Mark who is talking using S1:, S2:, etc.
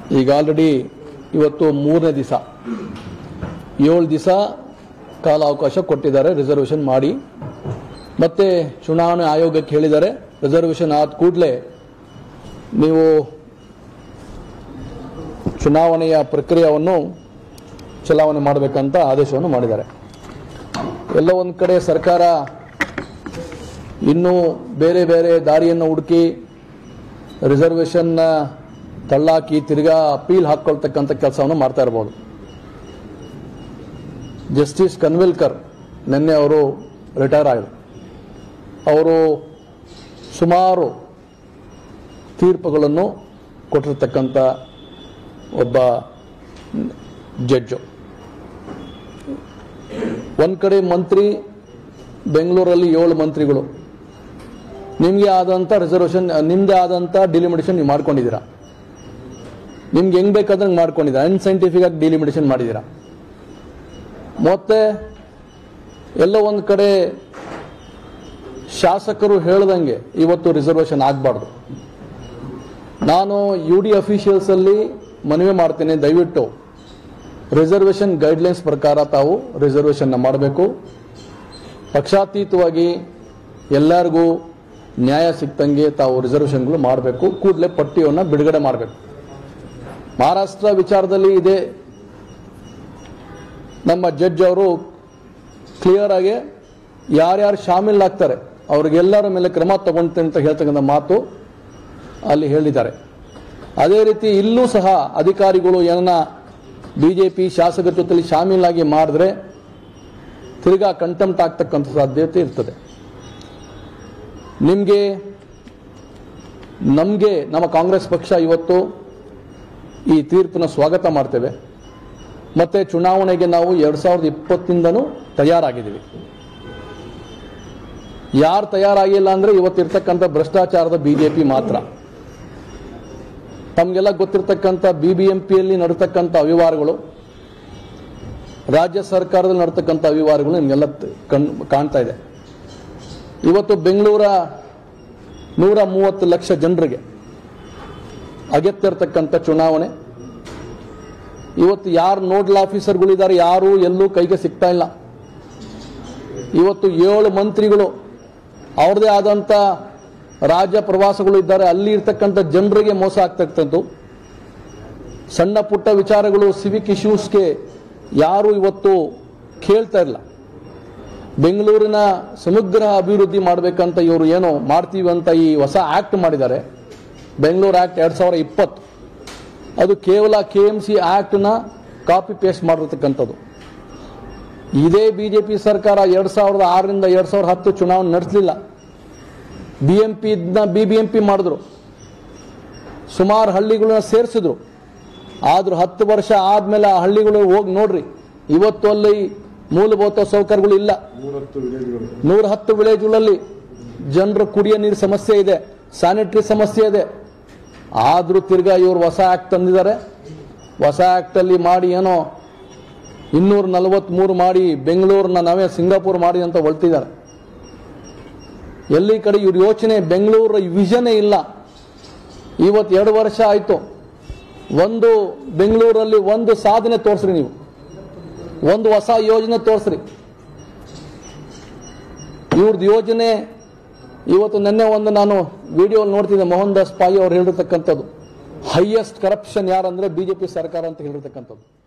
S1: ಈಗ ಆಲ್ರೆಡಿ ಇವತ್ತು ಮೂರನೇ ದಿವಸ ಏಳು ದಿವಸ ಕಾಲಾವಕಾಶ ಕೊಟ್ಟಿದ್ದಾರೆ ರಿಸರ್ವೇಷನ್ ಮಾಡಿ ಮತ್ತೆ ಚುನಾವಣೆ ಆಯೋಗಕ್ಕೆ ಹೇಳಿದ್ದಾರೆ ರಿಸರ್ವೇಷನ್ ಆದ ಕೂಡಲೇ ನೀವು ಚುನಾವಣೆಯ ಪ್ರಕ್ರಿಯೆಯನ್ನು ಚಲಾವಣೆ ಮಾಡಬೇಕಂತ ಆದೇಶವನ್ನು ಮಾಡಿದ್ದಾರೆ ಎಲ್ಲ ಒಂದು ಕಡೆ ಸರ್ಕಾರ ಇನ್ನೂ ಬೇರೆ ಬೇರೆ ದಾರಿಯನ್ನು ಹುಡುಕಿ ರಿಸರ್ವೇಷನ್ನ ತಳ್ಳಾಕಿ ತಿರ್ಗಾ ಅಪೀಲ್ ಹಾಕ್ಕೊಳ್ತಕ್ಕಂಥ ಕೆಲಸವನ್ನು ಮಾಡ್ತಾ ಇರ್ಬೋದು ಜಸ್ಟಿಸ್ ಕನ್ವಿಲ್ಕರ್ ನಿನ್ನೆ ಅವರು ರಿಟೈರ್ ಆದರು ಅವರು ಸುಮಾರು ತೀರ್ಪುಗಳನ್ನು ಕೊಟ್ಟಿರ್ತಕ್ಕಂಥ ಒಬ್ಬ ಜಡ್ಜು ಒಂದು ಕಡೆ ಮಂತ್ರಿ ಬೆಂಗಳೂರಲ್ಲಿ ಏಳು ಮಂತ್ರಿಗಳು ನಿಮಗೆ ಆದಂಥ ರಿಸರ್ವೇಷನ್ ನಿಮ್ಮದೇ ಆದಂಥ ಡಿಲಿಮಿಟೇಷನ್ ನೀವು ಮಾಡ್ಕೊಂಡಿದ್ದೀರಾ ನಿಮ್ಗೆ ಹೆಂಗ್ ಬೇಕಾದಂಗೆ ಮಾಡ್ಕೊಂಡಿದ್ದೀರಾ ಅನ್ಸೈಂಟಿಫಿಕ್ ಆಗಿ ಡಿಲಿಮಿಟೇಷನ್ ಮಾಡಿದ್ದೀರಾ ಮತ್ತೆ ಎಲ್ಲೋ ಒಂದು ಕಡೆ ಶಾಸಕರು ಹೇಳ್ದಂಗೆ ಇವತ್ತು ರಿಸರ್ವೇಷನ್ ಆಗಬಾರ್ದು ನಾನು ಯು ಡಿ ಅಫಿಷಿಯಲ್ಸ್ ಅಲ್ಲಿ ಮನವಿ ಮಾಡ್ತೇನೆ ದಯವಿಟ್ಟು ರಿಸರ್ವೇಷನ್ ಗೈಡ್ಲೈನ್ಸ್ ಪ್ರಕಾರ ತಾವು ರಿಸರ್ವೇಷನ್ನ ಮಾಡಬೇಕು ಪಕ್ಷಾತೀತವಾಗಿ ಎಲ್ಲರಿಗೂ ನ್ಯಾಯ ಸಿಕ್ತಂಗೆ ತಾವು ರಿಸರ್ವೇಷನ್ಗಳು ಮಾಡಬೇಕು ಕೂಡಲೇ ಪಟ್ಟಿಯನ್ನು ಬಿಡುಗಡೆ ಮಾಡಬೇಕು ಮಹಾರಾಷ್ಟ್ರ ವಿಚಾರದಲ್ಲಿ ಇದೆ ನಮ್ಮ ಜಡ್ಜ್ ಅವರು ಕ್ಲಿಯರ್ ಆಗಿ ಯಾರ್ಯಾರು ಶಾಮೀಲ್ ಆಗ್ತಾರೆ ಅವ್ರಿಗೆಲ್ಲರ ಮೇಲೆ ಕ್ರಮ ತಗೊಳ್ತೇನೆ ಅಂತ ಹೇಳ್ತಕ್ಕಂಥ ಮಾತು ಅಲ್ಲಿ ಹೇಳಿದ್ದಾರೆ ಅದೇ ರೀತಿ ಇಲ್ಲೂ ಸಹ ಅಧಿಕಾರಿಗಳು ಏನನ್ನ ಬಿ ಜೆ ಪಿ ಶಾಸಕರ ಜೊತೆಲಿ ಶಾಮೀಲಾಗಿ ಮಾಡಿದ್ರೆ ತಿರ್ಗಾ ಕಂಟೆಂಪ್ಟ್ ಆಗ್ತಕ್ಕಂಥ ಸಾಧ್ಯತೆ ಇರ್ತದೆ ನಿಮಗೆ ನಮಗೆ ನಮ್ಮ ಕಾಂಗ್ರೆಸ್ ಪಕ್ಷ ಇವತ್ತು ಈ ತೀರ್ಪನ್ನ ಸ್ವಾಗತ ಮಾಡ್ತೇವೆ ಮತ್ತೆ ಚುನಾವಣೆಗೆ ನಾವು ಎರಡ್ ಸಾವಿರದ ಇಪ್ಪತ್ತಿಂದನೂ ತಯಾರಾಗಿದ್ದೀವಿ ಯಾರು ತಯಾರಾಗಿಲ್ಲ ಅಂದ್ರೆ ಇವತ್ತಿರ್ತಕ್ಕಂಥ ಭ್ರಷ್ಟಾಚಾರದ ಬಿಜೆಪಿ ಮಾತ್ರ ತಮಗೆಲ್ಲ ಗೊತ್ತಿರ್ತಕ್ಕಂಥ ಬಿ ಬಿ ಎಂ ಪಿಯಲ್ಲಿ ನಡೀತಕ್ಕಂಥ ಅವ್ಯವಹಾರಗಳು ರಾಜ್ಯ ಸರ್ಕಾರದಲ್ಲಿ ನಡೀತಕ್ಕಂಥ ಅವ್ಯವಹಾರಗಳು ನಿಮಗೆಲ್ಲ ತ- ಕಣ್ ಕಾಣ್ತಾ ಇದೆ ಇವತ್ತು ಬೆಂಗಳೂರ ನೂರ ಮೂವತ್ತು ಲಕ್ಷ ಜನರಿಗೆ ಅಗತ್ಯ ಚುನಾವಣೆ ಇವತ್ತು ಯಾರು ನೋಡಲ್ ಆಫೀಸರ್ಗಳಿದ್ದಾರೆ ಯಾರು ಎಲ್ಲೂ ಕೈಗೆ ಸಿಗ್ತಾ ಇಲ್ಲ ಇವತ್ತು ಏಳು ಮಂತ್ರಿಗಳು ಅವ್ರದೇ ಆದಂಥ ರಾಜ್ಯ ಪ್ರವಾಸಗಳು ಇದ್ದಾರೆ ಅಲ್ಲಿ ಇರ್ತಕ್ಕಂಥ ಜನರಿಗೆ ಮೋಸ ಆಗ್ತಕ್ಕಂಥದ್ದು ಸಣ್ಣ ಪುಟ್ಟ ವಿಚಾರಗಳು ಸಿವಿಕ್ ಇಶ್ಯೂಸ್ಗೆ ಯಾರು ಇವತ್ತು ಕೇಳ್ತಾ ಇಲ್ಲ ಬೆಂಗಳೂರಿನ ಸಮಗ್ರ ಅಭಿವೃದ್ಧಿ ಮಾಡಬೇಕಂತ ಇವರು ಏನೋ ಮಾಡ್ತೀವಿ ಅಂತ ಈ ಹೊಸ ಆಕ್ಟ್ ಮಾಡಿದ್ದಾರೆ ಬೆಂಗಳೂರು ಆಕ್ಟ್ ಎರಡ್ ಸಾವಿರದ ಇಪ್ಪತ್ತು ಅದು ಕೇವಲ ಕೆ ಎಂ ಸಿ ಆಕ್ಟ್ನ ಕಾಪಿ ಪೇಸ್ಟ್ ಮಾಡಿರ್ತಕ್ಕಂಥದ್ದು ಇದೇ ಬಿಜೆಪಿ ಸರ್ಕಾರ ಎರಡ್ ಸಾವಿರದ ಆರರಿಂದ ಎರಡ್ ಸಾವಿರದ ಹತ್ತು ಚುನಾವಣೆ ನಡೆಸಲಿಲ್ಲ B M P B B M P ಮಾಡಿದ್ರು ಸುಮಾರು ಹಳ್ಳಿಗಳನ್ನ ಸೇರಿಸಿದ್ರು ಆದ್ರೂ ಹತ್ತು ವರ್ಷ ಆದ್ಮೇಲೆ ಆ ಹಳ್ಳಿಗಳು ಹೋಗಿ ನೋಡ್ರಿ ಇವತ್ತು ಅಲ್ಲಿ ಮೂಲಭೂತ ಸೌಕರ್ಯಗಳು ಇಲ್ಲ ನೂರ ಹತ್ತು ವಿಲೇಜ್ಗಳಲ್ಲಿ ಜನರು ಕುಡಿಯೋ ನೀರು ಸಮಸ್ಯೆ ಇದೆ ಸ್ಯಾನಿಟರಿ ಸಮಸ್ಯೆ ಇದೆ ಆದ್ರೂ ತಿರ್ಗಾ ಇವರು ಹೊಸ ಆಕ್ಟ್ ತಂದಿದ್ದಾರೆ ಹೊಸ ಆಕ್ಟ್ ಅಲ್ಲಿ ಮಾಡಿ ಏನೋ ಇನ್ನೂರ ನಲವತ್ಮೂರು ಮಾಡಿ ಬೆಂಗಳೂರನ್ನ ನಾವೇ ಸಿಂಗಾಪುರ್ ಮಾಡಿ ಅಂತ ಹೊಳ್ತಿದ್ದಾರೆ ಎಲ್ಲಿ ಕಡೆ ಇವ್ರ ಯೋಚನೆ ಬೆಂಗಳೂರ ವಿಷನೇ ಇಲ್ಲ ಇವತ್ತು ಎರಡು ವರ್ಷ ಆಯ್ತು ಒಂದು ಬೆಂಗಳೂರಲ್ಲಿ ಒಂದು ಸಾಧನೆ ತೋರಿಸ್ರಿ ನೀವು ಒಂದು ಹೊಸ ಯೋಜನೆ ತೋರಿಸ್ರಿ ಇವ್ರದ್ದು ಯೋಜನೆ ಇವತ್ತು ನಿನ್ನೆ ಒಂದು ನಾನು ವಿಡಿಯೋ ನೋಡ್ತಿದ್ದೆ ಮೋಹನ್ ದಾಸ್ ಪಾಯಿ ಅವ್ರು ಹೇಳಿರ್ತಕ್ಕಂಥದ್ದು ಹೈಯೆಸ್ಟ್ ಕರಪ್ಷನ್ ಯಾರಂದ್ರೆ ಬಿಜೆಪಿ ಸರ್ಕಾರ ಅಂತ ಹೇಳಿರ್ತಕ್ಕಂಥದ್ದು